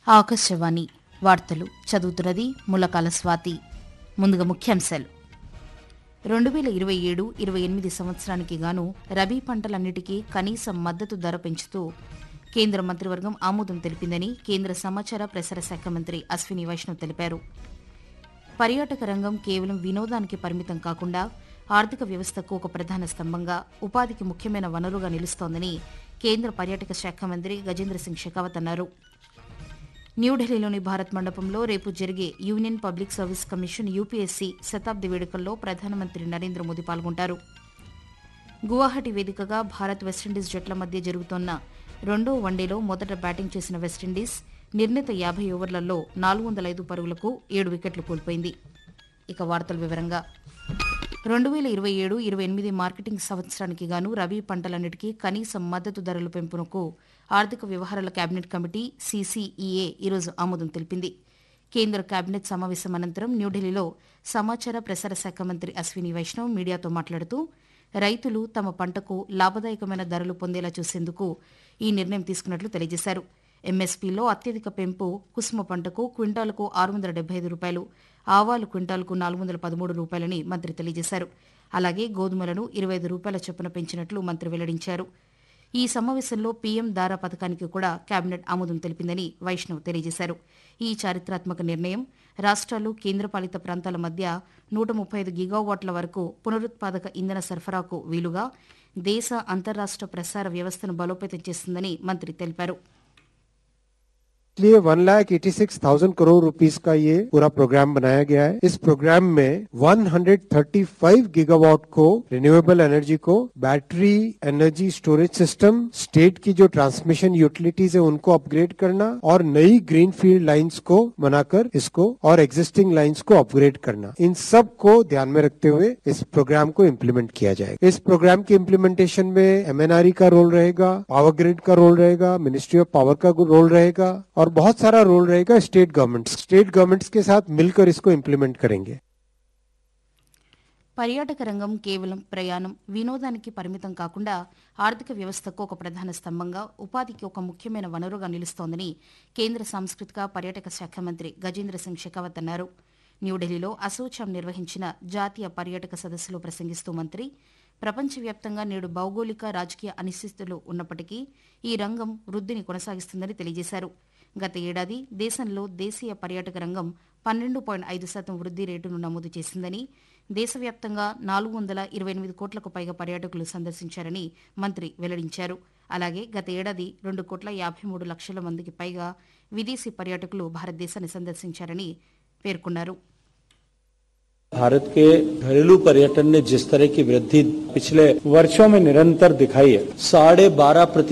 ఆకాశవాణి వార్తలు చదువుతున్నది ములకాల స్వాతి ముందుగా ముఖ్యాంశాలు రెండు వేల ఇరవై ఏడు ఇరవై ఎనిమిది సంవత్సరానికి గాను రబీ పంటలన్నిటికీ కనీస మద్దతు ధర పెంచుతూ కేంద్ర మంత్రివర్గం ఆమోదం తెలిపిందని కేంద్ర సమాచార ప్రసార శాఖ మంత్రి అశ్విని వైష్ణవ్ తెలిపారు పర్యాటక రంగం కేవలం వినోదానికి పరిమితం కాకుండా ఆర్థిక వ్యవస్థకు ఒక ప్రధాన స్తంభంగా ఉపాధికి ముఖ్యమైన వనరుగా నిలుస్తోందని కేంద్ర పర్యాటక శాఖ మంత్రి గజేంద్ర సింగ్ షెకావత్ అన్నారు న్యూఢిల్లీలోని భారత్ మండపంలో రేపు జరిగే union public service commission UPSC శతాబ్ది వేడుకల్లో ప్రధానమంత్రి నరేంద్ర మోదీ పాల్గొంటారు గువాహటి వేదికగా భారత్ వెస్టిండీస్ జట్ల మధ్య జరుగుతోన్న రెండో వన్డేలో మొదట బ్యాటింగ్ చేసిన వెస్టిండీస్ నిర్ణీత యాభై ఓవర్లలో నాలుగు వందల ఐదు పరుగులకు ఏడు వికెట్లు కోల్పోయింది ఇక వార్తల వివరంగా రెండు వేల ఇరవై ఏడు ఇరవై ఎనిమిది మార్కెటింగ్ సంవత్సరానికి గాను రబీ పంటలన్నిటికీ కనీస మద్దతు ధరల పెంపునకు ఆర్థిక వ్యవహారాల కేబినెట్ కమిటీ సీసీఈఏ ఈరోజు ఆమోదం తెలిపింది కేంద్ర కేబినెట్ సమావేశం అనంతరం న్యూఢిల్లీలో సమాచార ప్రసార శాఖ మంత్రి అశ్విని వైష్ణవ్ మీడియాతో మాట్లాడుతూ రైతులు తమ పంటకు లాభదాయకమైన ధరలు పొందేలా చూసేందుకు ఈ నిర్ణయం తీసుకున్నట్లు తెలియజేశారు ఎంఎస్పీలో అత్యధిక పెంపు కుసుమ పంటకు క్వింటాలకు ఆరు వందల డెబ్బై ఐదు రూపాయలు ఆవాలు క్వింటాలకు నాలుగు వందల పదమూడు రూపాయలని మంత్రి తెలియజేశారు అలాగే గోధుమలను ఇరవై ఐదు రూపాయల చొప్పున పెంచినట్లు మంత్రి వెల్లడించారు ఈ సమావేశంలో పీఎం దారా పథకానికి కూడా కేబినెట్ ఆమోదం తెలిపిందని వైష్ణవ్ తెలియజేశారు ఈ చారిత్రాత్మక నిర్ణయం రాష్ట్రాలు కేంద్రపాలిత ప్రాంతాల మధ్య నూట ముప్పై ఐదు గిగావాట్ల వరకు పునరుత్పాదక ఇంధన సరఫరాకు వీలుగా దేశ అంతర్రాష్ట్ర ప్రసార వ్యవస్థను బలోపేతం చేస్తుందని మంత్రి తెలిపారు इसलिए one lakh eighty six thousand crore rupees का ये पूरा प्रोग्राम बनाया गया है इस प्रोग्राम में 135 गीगावाट को रिन्यूएबल एनर्जी को battery energy storage system state की जो ट्रांसमिशन यूटिलिटीज है उनको अपग्रेड करना और नई ग्रीन फील्ड लाइन्स को बनाकर इसको और एग्जिस्टिंग लाइन्स को अपग्रेड करना इन सब को ध्यान में रखते हुए इस प्रोग्राम को इम्प्लीमेंट किया जाएगा इस प्रोग्राम के इम्प्लीमेंटेशन में एमएनआरई का रोल रहेगा पावर ग्रिड का रोल रहेगा मिनिस्ट्री ऑफ पावर का रोल रहेगा और बहुत सारा रोल रहेगा स्टेट गवर्नमेंट्स स्टेट गवर्नमेंट्स के साथ मिलकर इसको इम्प्लीमेंट करेंगे పర్యాటక రంగం కేవలం ప్రయాణం వినోదానికి పరిమితం కాకుండా ఆర్థిక వ్యవస్థకు ఒక ప్రధాన స్తంభంగా ఉపాధికి ఒక ముఖ్యమైన వనరుగా నిలుస్తోందని కేంద్ర సాంస్కృతిక పర్యాటక శాఖ మంత్రి గజేంద్ర సింగ్ షెకావత్ అన్నారు న్యూఢిల్లీలో అసోచాం నిర్వహించిన జాతీయ పర్యాటక సదస్సులో ప్రసంగిస్తూ మంత్రి ప్రపంచవ్యాప్తంగా నేడు భౌగోళిక రాజకీయ అనిశ్చితులు ఉన్నప్పటికీ ఈ రంగం వృద్ధిని కొనసాగిస్తుందని తెలియజేశారు గత ఏడాది దేశంలో దేశీయ పర్యాటక రంగం పన్నెండు పాయింట్ ఐదు శాతం వృద్ధి రేటును నమోదు చేసిందని దేశవ్యాప్తంగా నాలుగు వందల ఇరవై ఎనిమిది కోట్లకు పైగా పర్యాటకులు సందర్శించారని మంత్రి వెల్లడించారు అలాగే గత ఏడాది రెండు కోట్ల యాభై మూడు లక్షల మందికి పైగా విదేశీ పర్యాటకులు భారతదేశాన్ని సందర్శించారని పేర్కొన్నారు भारत के घरेलू पर्यटन ने जिस तरह की वृद्धि पिछले वर्षों में निरंतर दिखाई है साढ़े बारह प्रतिशत